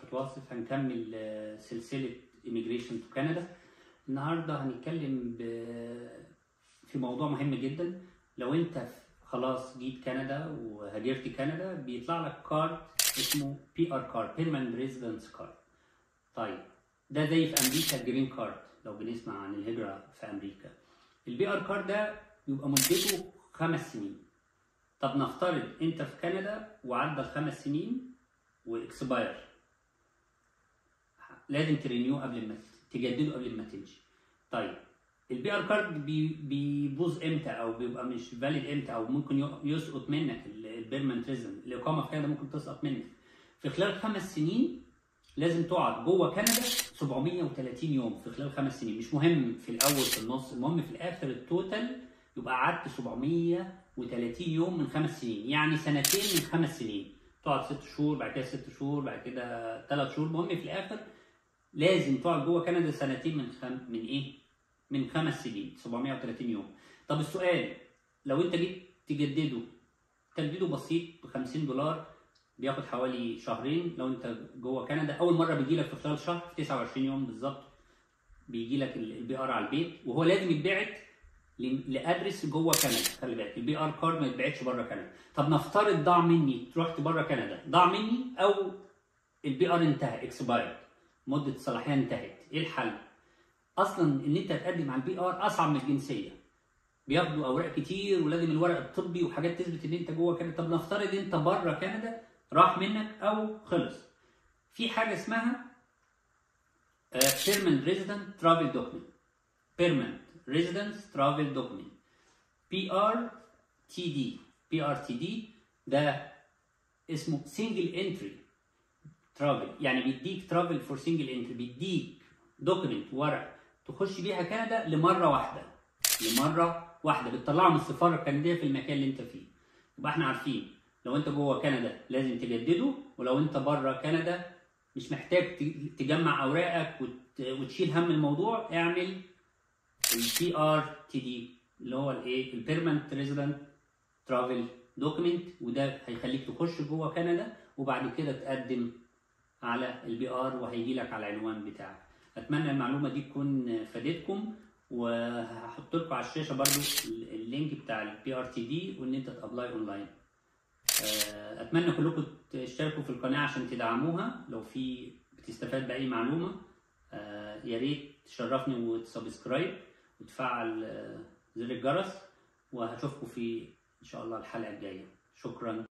واصف هنكمل آه، سلسلة immigration to كندا النهاردة هنتكلم ب- في موضوع مهم جدا لو انت ف- خلاص جيت كندا وهاجرت كندا بيطلع لك كارد اسمه بي ار كارد permanent residence card طيب ده زي في امريكا الجرين كارد لو بنسمع عن الهجرة في امريكا البي ار كارد ده بيبقى مدته خمس سنين طب نفترض انت في كندا وعدى الخمس سنين واكسباير لازم ترينيو قبل ما تجدده قبل ما تمشي طيب البي ار كارد بي بيبوظ امتى او بيبقى مش فاليد امتى او ممكن ي- يسقط منك البيرمنت ريزن الاقامه في كندا ممكن تسقط منك في خلال خمس سنين لازم تقعد جوه كندا 730 يوم في خلال خمس سنين مش مهم في الاول في النص المهم في الاخر التوتال يبقى قعدت 730 يوم من خمس سنين يعني سنتين من خمس سنين تقعد ست شهور بعد كده ست شهور بعد كده ثلاث شهور المهم في الاخر لازم تقعد جوه كندا سنتين من خم... من ايه؟ من خمس سنين 730 يوم طب السؤال لو انت جيت تجدده تجديده بسيط ب 50 دولار بياخد حوالي شهرين لو انت جوه كندا اول مره بيجي لك في خلال شهر في 29 يوم بالظبط بيجي لك البي ار على البيت وهو لازم يتبعت ل- لادرس جوه كندا خلي بالك البي ار كارد ما يتبعتش بره كندا طب نفترض ضاع مني رحت بره كندا ضاع مني او البي ار انتهى اكسبايرد مده الصلاحيه انتهت ايه الحل اصلا ان انت تقدم على البي ار اصعب من الجنسيه بياخدوا اوراق كتير ولازم الورق الطبي وحاجات تثبت ان انت جوه كندا طب نفترض انت بره كندا راح منك او خلص في حاجه اسمها بيرمنت ريزيدنت ترافل دوكيمنت بيرمنت ريزيدنس ترافل دوكيمنت بي ار تي دي بي ار تي دي ده اسمه سنجل انتري ترافل يعني بيديك ترافل فور سنجل انتري بيديك دوكيمنت ورق تخش بيها كندا لمره واحده لمره واحده بتطلعه من السفاره الكنديه في المكان اللي انت فيه يبقى احنا عارفين لو انت جوه كندا لازم تجدده ولو انت بره كندا مش محتاج ت- تجمع اوراقك وت- وتشيل هم الموضوع اعمل البي ار تي دي اللي هو الايه البيرمنت ريزيدنت ترافل دوكيمنت وده هيخليك تخش جوه كندا وبعد كده تقدم على البي ار وهيجي لك على العنوان بتاعك اتمنى المعلومه دي تكون فادتكم وهحط لكم على الشاشه برضو ال- اللينك بتاع البي ار تي دي وان انت تابلاي اونلاين آه، اتمنى كلكم تشتركوا في القناه عشان تدعموها لو في بتستفاد باي معلومه آه، يا ريت تشرفني وتسبسكرايب وتفعل آه، زر الجرس وهشوفكم في ان شاء الله الحلقه الجايه شكرا